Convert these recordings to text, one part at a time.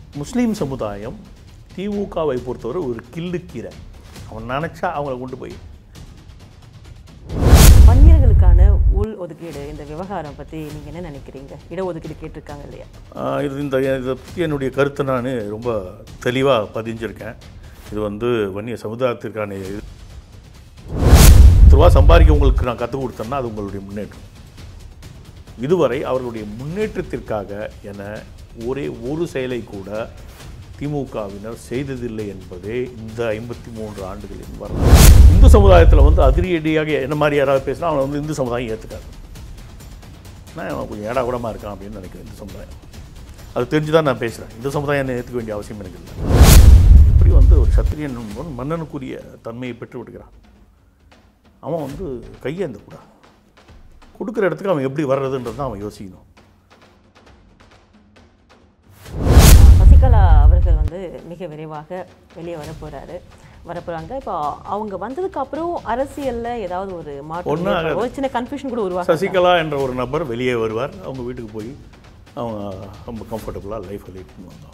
முஸ்லீம் சமுதாயம் திமுகவை பொறுத்தவரை ஒரு கில்லுக்கீரை அவன் நினச்சா அவங்கள கொண்டு போய் வன்னியர்களுக்கான உள் ஒதுக்கீடு இந்த விவகாரம் பற்றி நீங்கள் என்ன நினைக்கிறீங்க இடஒதுக்கீடு கேட்டிருக்காங்க இல்லையா ஆஹ் இது இந்த இதை பற்றி என்னுடைய கருத்தை நான் ரொம்ப தெளிவாக பதிஞ்சிருக்கேன் இது வந்து வன்னிய சமுதாயத்திற்கான இது ரூபா சம்பாதிக்க உங்களுக்கு நான் கற்றுக் கொடுத்தேன்னா அது உங்களுடைய முன்னேற்றம் இதுவரை அவர்களுடைய முன்னேற்றத்திற்காக என ஒரே ஒரு செயலை கூட திமுகவினர் செய்ததில்லை என்பதே இந்த ஐம்பத்தி மூன்று ஆண்டுகளின் வரலாறு இந்து சமுதாயத்தில் வந்து அதிரடியாக என்ன மாதிரி யாராவது பேசினா அவனை வந்து இந்து சமுதாயம் ஏற்றுக்காது நான் அவன் கொஞ்சம் ஏடா கூடமாக இருக்கான் அப்படின்னு நினைக்கிறேன் இந்த சமுதாயம் அது தெரிஞ்சு தான் நான் பேசுகிறேன் இந்த சமுதாயம் என்னை ஏற்றுக்க வேண்டிய அவசியம் எனக்கு இல்லை இப்படி வந்து ஒரு சத்திரியன் என்பவன் மன்னனுக்குரிய தன்மையை பெற்று விடுகிறான் அவன் வந்து கையேந்த கூடாது கொடுக்குற இடத்துக்கு அவன் எப்படி வர்றதுன்றது தான் அவன் யோசிக்கணும் சசிகலா அவர்கள் வந்து மிக விரைவாக வெளியே வர போறாரு வர போறாங்க இப்போ அவங்க வந்ததுக்கு அப்புறம் அரசியல்ல ஏதாவது ஒரு மாற்றம் ஒண்ணும் ஏற்படும். ஒரு சின்ன கன்ஃபியூஷன் கூட உருவாகும் சசிகலா என்ற ஒரு நபர் வெளியே வருவார் அவங்க வீட்டுக்கு போய் அவங்க ரொம்ப கம்ஃபர்டபுளாக லைஃப்பை லீட் பண்ணுவாங்க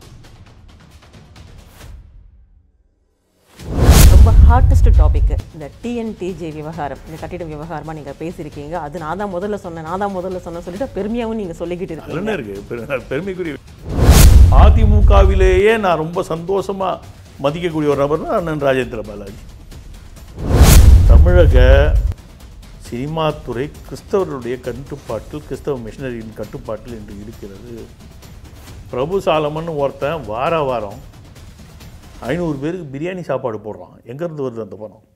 ரொம்ப ஹார்டஸ்ட் டாபிக் இந்த டிஎன்டிஜே விவகாரம் இந்த கட்டிட விவகாரமா நீங்க பேசியிருக்கீங்க அது நான் தான் முதல்ல சொன்னேன் நான் தான் முதல்ல சொன்னேன் சொல்லிட்டு பெருமையாவும் நீங்க சொல்லிக்கிட்டு அதில் இருக்கீங்க என்ன இருக்குது பெரு- பெருமைக்குரிய அதிமுகவிலேயே நான் ரொம்ப சந்தோஷமாக மதிக்கக்கூடிய ஒரு நபர்னா அண்ணன் ராஜேந்திர பாலாஜி தமிழக சினிமா துறை கிறிஸ்தவர்களுடைய கட்டுப்பாட்டில் கிறிஸ்தவ மிஷனரியின் கட்டுப்பாட்டில் இன்று இருக்கிறது பிரபு சாலமன் ஒருத்தன் வார வாரம் ஐநூறு பேருக்கு பிரியாணி சாப்பாடு போடுறான் எங்கேருந்து வருது அந்த பணம்